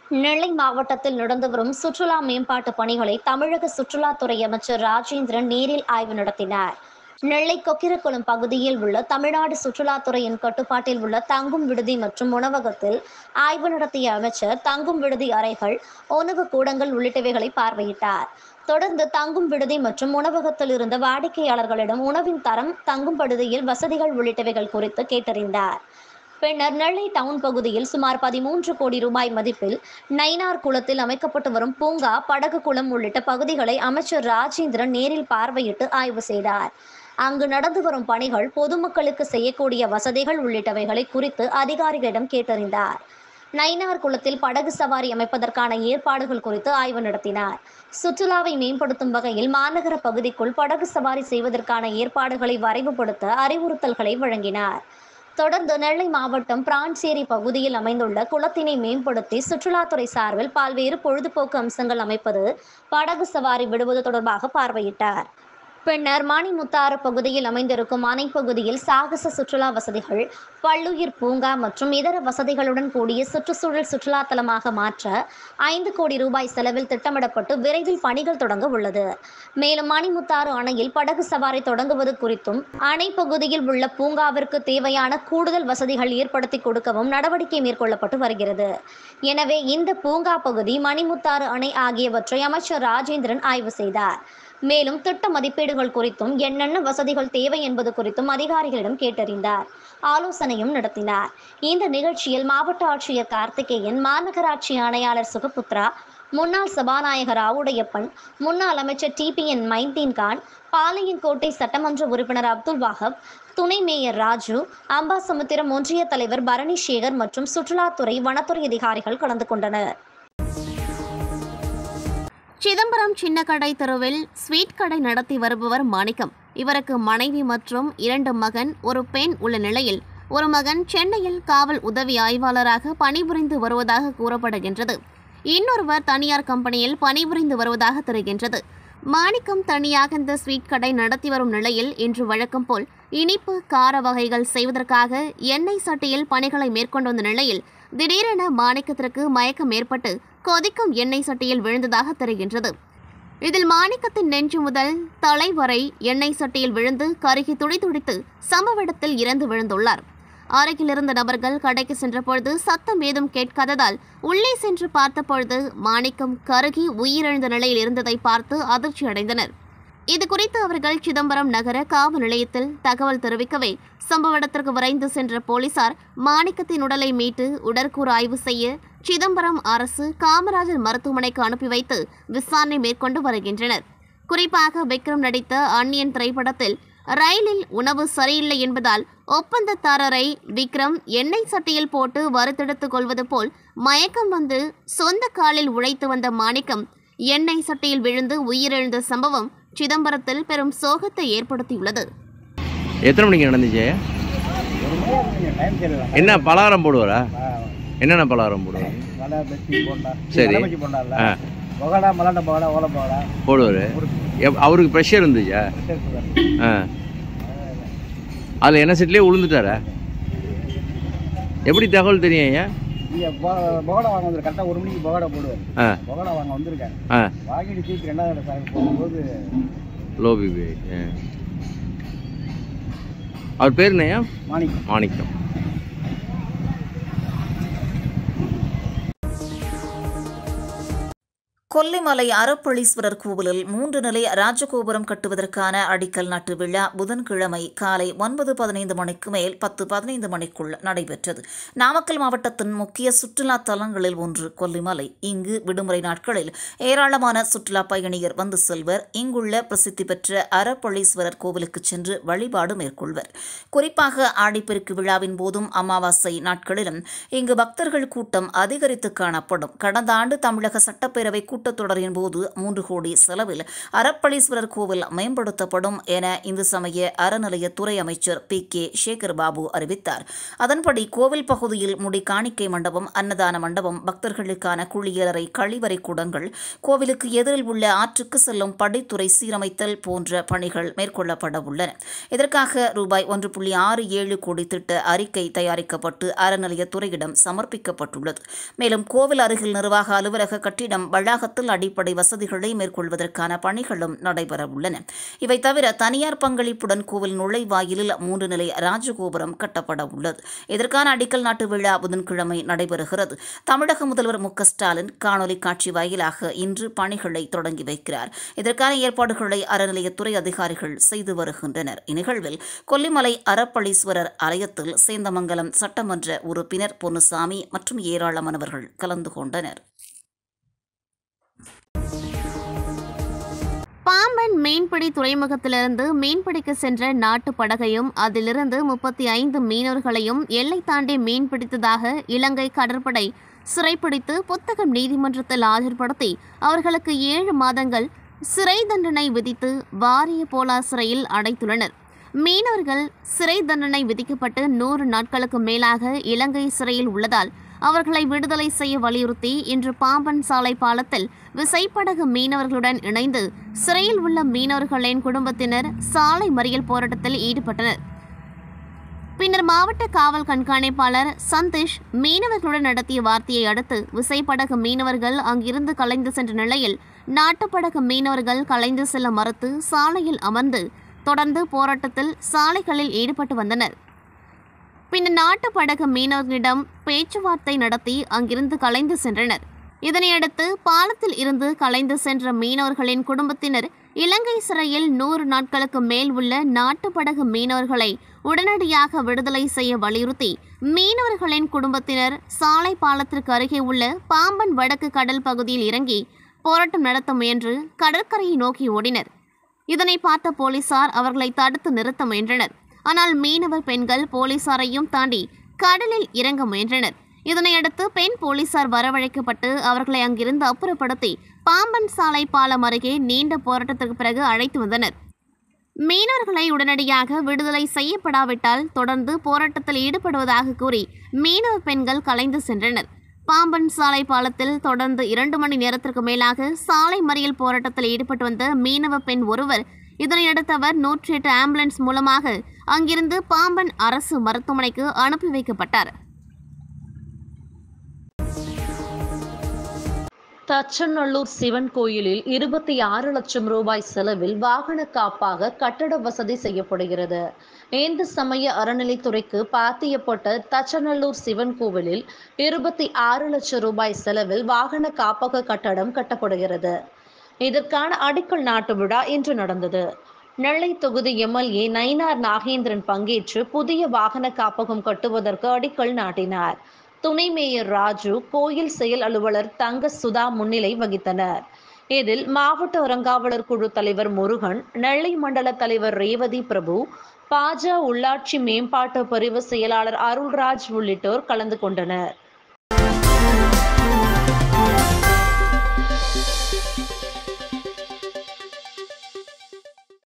நெல்லை மாவட்டத்தில் நடந்து வரும் சுற்றுலா மேம்பாட்டு பணிகளை தமிழக சுற்றுலாத்துறை அமைச்சர் ராஜேந்திரன் நேரில் ஆய்வு நடத்தினார் நெல்லை கொக்கிரக்குளம் பகுதியில் உள்ள தமிழ்நாடு சுற்றுலாத்துறையின் கட்டுப்பாட்டில் உள்ள தங்கும் விடுதி மற்றும் உணவகத்தில் ஆய்வு நடத்திய அமைச்சர் தங்கும் விடுதி அறைகள் உணவு கூடங்கள் உள்ளிட்டவைகளை பார்வையிட்டார் தொடர்ந்து தங்கும் விடுதி மற்றும் உணவகத்தில் இருந்த வாடிக்கையாளர்களிடம் உணவின் தரம் தங்கும் படுதியில் வசதிகள் உள்ளிட்டவைகள் குறித்து கேட்டறிந்தார் பின்னர் நெல்லை டவுன் பகுதியில் சுமார் பதிமூன்று கோடி ரூபாய் மதிப்பில் நைனார் குளத்தில் அமைக்கப்பட்டு வரும் பூங்கா படகு குளம் உள்ளிட்ட பகுதிகளை அமைச்சர் ராஜேந்திரன் நேரில் பார்வையிட்டு ஆய்வு செய்தார் அங்கு நடந்து வரும் பணிகள் பொதுமக்களுக்கு செய்யக்கூடிய வசதிகள் உள்ளிட்டவைகளை குறித்து அதிகாரிகளிடம் கேட்டறிந்தார் நைனார் குளத்தில் படகு சவாரி அமைப்பதற்கான ஏற்பாடுகள் குறித்து ஆய்வு நடத்தினார் சுற்றுலாவை மேம்படுத்தும் வகையில் மாநகர பகுதிக்குள் படகு சவாரி செய்வதற்கான ஏற்பாடுகளை வரைவுபடுத்த அறிவுறுத்தல்களை வழங்கினார் தொடர்ந்து நெல்லை மாவட்டம் பிரான்சேரி பகுதியில் அமைந்துள்ள குளத்தினை மேம்படுத்தி சுற்றுலாத்துறை சார்பில் பல்வேறு பொழுதுபோக்கு அம்சங்கள் அமைப்பது படகு சவாரி விடுவது தொடர்பாக பார்வையிட்டார் பின்னர் மணிமுத்தாறு பகுதியில் அமைந்திருக்கும் அணை பகுதியில் சாகச சுற்றுலா வசதிகள் பல்லுயிர் பூங்கா மற்றும் இதர வசதிகளுடன் கூடிய சுற்றுச்சூழல் சுற்றுலா தலமாக மாற்ற ஐந்து கோடி ரூபாய் செலவில் திட்டமிடப்பட்டு விரைவில் பணிகள் தொடங்க உள்ளது மேலும் மணிமுத்தாறு அணையில் படகு சவாரி தொடங்குவது குறித்தும் அணை பகுதியில் உள்ள பூங்காவிற்கு தேவையான கூடுதல் வசதிகள் ஏற்படுத்தி கொடுக்கவும் நடவடிக்கை மேற்கொள்ளப்பட்டு வருகிறது எனவே இந்த பூங்கா பகுதி மணிமுத்தாறு அணை ஆகியவற்றை அமைச்சர் ராஜேந்திரன் ஆய்வு செய்தார் மேலும் திட்ட மதிப்பீடுகள் குறித்தும் என்னென்ன வசதிகள் தேவை என்பது குறித்தும் அதிகாரிகளிடம் கேட்டறிந்தார் ஆலோசனையும் நடத்தினார் இந்த நிகழ்ச்சியில் மாவட்ட ஆட்சியர் கார்த்திகேயன் மாநகராட்சி ஆணையாளர் சுகபுத்ரா முன்னாள் சபாநாயகர் ஆவுடையப்பன் முன்னாள் அமைச்சர் டிபிஎன் மைதீன் கான் பாளையங்கோட்டை சட்டமன்ற உறுப்பினர் அப்துல் வாஹப் துணை மேயர் ராஜு அம்பாசமுத்திரம் ஒன்றிய தலைவர் பரணி சேகர் மற்றும் சுற்றுலாத்துறை வனத்துறை அதிகாரிகள் கலந்து கொண்டனர் சிதம்பரம் சின்னக்கடை தெருவில் ஸ்வீட் கடை நடத்தி வருபவர் மாணிக்கம் இவருக்கு மனைவி மற்றும் இரண்டு மகன் ஒரு பெண் உள்ள நிலையில் ஒரு மகன் சென்னையில் காவல் உதவி ஆய்வாளராக பணிபுரிந்து வருவதாக கூறப்படுகின்றது இன்னொருவர் தனியார் கம்பெனியில் பணிபுரிந்து வருவதாக தெரிகின்றது மாணிக்கம் தனியாக இந்த ஸ்வீட் கடை நடத்தி வரும் நிலையில் இன்று வழக்கம் போல் இனிப்பு கார வகைகள் செய்வதற்காக எண்ணெய் சட்டியில் பணிகளை மேற்கொண்டு வந்த நிலையில் திடீரென மாணிக்கத்திற்கு மயக்கம் ஏற்பட்டு கொதிக்கும் எண்ணெய் சட்டியில் விழுந்ததாக தெரிகின்றது இதில் மாணிக்கத்தின் நெஞ்சு முதல் தலை வரை எண்ணெய் சட்டியில் விழுந்து கருகி துடிதுடித்து சம்பவ இடத்தில் இறந்து விழுந்துள்ளார் அருகில் இருந்த நபர்கள் கடைக்கு சென்றபொழுது சத்தம் ஏதும் கேட்காததால் உள்ளே சென்று பார்த்தபொழுது மாணிக்கம் கருகி உயிரிழந்த நிலையில் இருந்ததை பார்த்து அதிர்ச்சி அடைந்தனர் இது குறித்து அவர்கள் சிதம்பரம் நகர காவல் நிலையத்தில் தகவல் தெரிவிக்கவே சம்பவ இடத்திற்கு விரைந்து சென்ற போலீசார் மாணிக்கத்தின் உடலை மீட்டு உடற்கூறு ஆய்வு செய்ய சிதம்பரம் அரசு காமராஜர் மருத்துவமனைக்கு அனுப்பி வைத்து விசாரணை மேற்கொண்டு வருகின்றனர் குறிப்பாக விக்ரம் நடித்த அந்நியன் திரைப்படத்தில் ரயிலில் உணவு சரியில்லை என்பதால் ஒப்பந்ததாரரை விக்ரம் எண்ணெய் சட்டியில் போட்டு வறுத்தெடுத்துக் கொள்வது போல் மயக்கம் வந்து சொந்த காலில் உழைத்து வந்த மாணிக்கம் எண்ணெய் சட்டியில் விழுந்து உயிரிழந்த சம்பவம் சிதம்பரத்தில் பெரும் சோகத்தை ஏற்படுத்தியுள்ளது எத்தனை மணிக்கு நடந்துச்சு டைம் தெரியல என்ன பலகாரம் போடுவாரா என்னென்ன பலகாரம் போடுவார் வடை பஜ்ஜி போண்டா சரி. வடை பஜ்ஜி போண்டா இல்ல ஆ பகோடா மலாண்ட பகோடா ஓலை பகோடா போடுவார் எப் அவருக்கு ப்ரெஷர் இருந்துச்சா பிரஷர் சுகர் ஆ அதில் என்ன செட்லேயே விழுந்துட்டாரா எப்படி தகவல் தெரியும் ஐயா இங்கே பகோடா வாங்க வந்து கரெக்டாக ஒரு மணிக்கு பகோடா போடுவார் ஆ பகோடா வாங்க வந்திருக்கேன் ஆ வாங்கிட்டு சீட்டு ரெண்டாவது சாமி போகும்போது லோ பிபி அவர் பேர் என்னய்யா மாணிக்கம் மாணிக்கம் கொல்லிமலை அறப்பளீஸ்வரர் கோவிலில் மூன்று நிலை ராஜகோபுரம் கட்டுவதற்கான அடிக்கல் நட்டு விழா புதன்கிழமை காலை ஒன்பது பதினைந்து மணிக்கு மேல் பத்து பதினைந்து மணிக்குள் நடைபெற்றது நாமக்கல் மாவட்டத்தின் முக்கிய சுற்றுலா தலங்களில் ஒன்று கொல்லிமலை இங்கு விடுமுறை நாட்களில் ஏராளமான சுற்றுலா பயணியர் வந்து செல்வர் இங்குள்ள பிரசித்தி பெற்ற அறப்பளீஸ்வரர் கோவிலுக்கு சென்று வழிபாடு மேற்கொள்வர் குறிப்பாக ஆடிப்பெருக்கு விழாவின் போதும் அமாவாசை நாட்களிலும் இங்கு பக்தர்கள் கூட்டம் அதிகரித்து காணப்படும் கடந்த ஆண்டு தமிழக சட்டப்பேரவை கூட்டத் கூட்டத்தொடரின் போது மூன்று கோடி செலவில் அறப்பளீஸ்வரர் கோவில் மேம்படுத்தப்படும் என இந்து சமய அறநிலையத்துறை அமைச்சர் பி கே சேகர் பாபு அறிவித்தார் அதன்படி கோவில் பகுதியில் முடி காணிக்கை மண்டபம் அன்னதான மண்டபம் பக்தர்களுக்கான குளியலறை கழிவறை கூடங்கள் கோவிலுக்கு எதிரில் உள்ள ஆற்றுக்கு செல்லும் படித்துறை சீரமைத்தல் போன்ற பணிகள் மேற்கொள்ளப்பட உள்ளன இதற்காக ரூபாய் ஒன்று புள்ளி ஆறு ஏழு கோடி திட்ட அறிக்கை தயாரிக்கப்பட்டு அறநிலையத்துறையிடம் சமர்ப்பிக்கப்பட்டுள்ளது மேலும் கோவில் அருகில் நிர்வாக அலுவலக கட்டிடம் வளாகத்தில் அடிப்படை வசதிகளை மேற்கொள்வதற்கான பணிகளும் நடைபெற உள்ளன இவை தவிர தனியார் பங்களிப்புடன் கோவில் நுழைவாயிலில் மூன்று நிலை ராஜகோபுரம் கட்டப்பட உள்ளது இதற்கான அடிக்கல் நாட்டு விழா புதன்கிழமை நடைபெறுகிறது தமிழக முதல்வர் மு க ஸ்டாலின் காணொலி காட்சி வாயிலாக இன்று பணிகளை தொடங்கி வைக்கிறார் இதற்கான ஏற்பாடுகளை அறநிலையத்துறை அதிகாரிகள் செய்து வருகின்றனர் இந்நிகழ்வில் கொல்லிமலை அறப்பளீஸ்வரர் ஆலயத்தில் சேந்தமங்கலம் சட்டமன்ற உறுப்பினர் பொன்னுசாமி மற்றும் ஏராளமானவர்கள் கலந்து கொண்டனர் பாம்பன் மீன்பிடி துறைமுகத்திலிருந்து மீன்பிடிக்க சென்ற நாட்டு படகையும் அதிலிருந்து முப்பத்தி ஐந்து மீனவர்களையும் எல்லை தாண்டி மீன்பிடித்ததாக இலங்கை கடற்படை சிறைப்பிடித்து புத்தகம் நீதிமன்றத்தில் ஆஜர்படுத்தி அவர்களுக்கு ஏழு மாதங்கள் சிறை தண்டனை விதித்து வாரிய போலா சிறையில் அடைத்துள்ளனர் மீனவர்கள் சிறை தண்டனை விதிக்கப்பட்டு நூறு நாட்களுக்கு மேலாக இலங்கை சிறையில் உள்ளதால் அவர்களை விடுதலை செய்ய வலியுறுத்தி இன்று பாம்பன் சாலை பாலத்தில் விசைப்படகு மீனவர்களுடன் இணைந்து சிறையில் உள்ள மீனவர்களின் குடும்பத்தினர் சாலை மறியல் போராட்டத்தில் ஈடுபட்டனர் பின்னர் மாவட்ட காவல் கண்காணிப்பாளர் சந்தீஷ் மீனவர்களுடன் நடத்திய வார்த்தையை அடுத்து விசைப்படகு மீனவர்கள் அங்கிருந்து கலைந்து சென்ற நிலையில் நாட்டுப்படகு மீனவர்கள் கலைந்து செல்ல மறுத்து சாலையில் அமர்ந்து தொடர்ந்து போராட்டத்தில் சாலைகளில் ஈடுபட்டு வந்தனர் பின்னர் நாட்டு படகு மீனவர்களிடம் பேச்சுவார்த்தை நடத்தி அங்கிருந்து கலைந்து சென்றனர் இதனையடுத்து பாலத்தில் இருந்து கலைந்து சென்ற மீனவர்களின் குடும்பத்தினர் இலங்கை சிறையில் நூறு நாட்களுக்கு மேல் உள்ள நாட்டு படகு மீனவர்களை உடனடியாக விடுதலை செய்ய வலியுறுத்தி மீனவர்களின் குடும்பத்தினர் சாலை பாலத்திற்கு அருகே உள்ள பாம்பன் வடக்கு கடல் பகுதியில் இறங்கி போராட்டம் நடத்த முயன்று கடற்கரையை நோக்கி ஓடினர் இதனை பார்த்த போலீசார் அவர்களை தடுத்து நிறுத்த முயன்றனர் ஆனால் மீனவர் பெண்கள் போலீசாரையும் தாண்டி கடலில் இறங்க முயன்றனர் இதனையடுத்து பெண் போலீசார் வரவழைக்கப்பட்டு அவர்களை அங்கிருந்து அப்புறப்படுத்தி பாம்பன் சாலை பாலம் அருகே நீண்ட போராட்டத்திற்கு பிறகு அழைத்து வந்தனர் மீனவர்களை உடனடியாக விடுதலை செய்யப்படாவிட்டால் தொடர்ந்து போராட்டத்தில் ஈடுபடுவதாக கூறி மீனவ பெண்கள் கலைந்து சென்றனர் பாம்பன் சாலை பாலத்தில் தொடர்ந்து இரண்டு மணி நேரத்திற்கு மேலாக சாலை மறியல் போராட்டத்தில் ஈடுபட்டு வந்த மீனவ பெண் ஒருவர் இதனையடுத்து அவர் நூற்றி எட்டு ஆம்புலன்ஸ் மூலமாக அங்கிருந்து பாம்பன் அரசு மருத்துவமனைக்கு அனுப்பி வைக்கப்பட்டார் தச்சநல்லூர் சிவன் கோயிலில் இருபத்தி ஆறு லட்சம் ரூபாய் செலவில் வாகன காப்பாக கட்டட வசதி செய்யப்படுகிறது இந்து சமய அறநிலைத்துறைக்கு பாத்தியப்பட்ட தச்சநல்லூர் சிவன் கோவிலில் இருபத்தி ஆறு லட்சம் ரூபாய் செலவில் வாகன காப்பக கட்டடம் கட்டப்படுகிறது இதற்கான அடிக்கல் நாட்டு விழா இன்று நடந்தது நெல்லை தொகுதி எம்எல்ஏ நயினார் நாகேந்திரன் பங்கேற்று புதிய வாகன காப்பகம் கட்டுவதற்கு அடிக்கல் நாட்டினார் துணை மேயர் ராஜு கோயில் செயல் அலுவலர் தங்க சுதா முன்னிலை வகித்தனர் இதில் மாவட்ட அறங்காவலர் குழு தலைவர் முருகன் நெல்லை மண்டல தலைவர் ரேவதி பிரபு பாஜ உள்ளாட்சி மேம்பாட்டு பிரிவு செயலாளர் அருள்ராஜ் உள்ளிட்டோர் கலந்து கொண்டனர்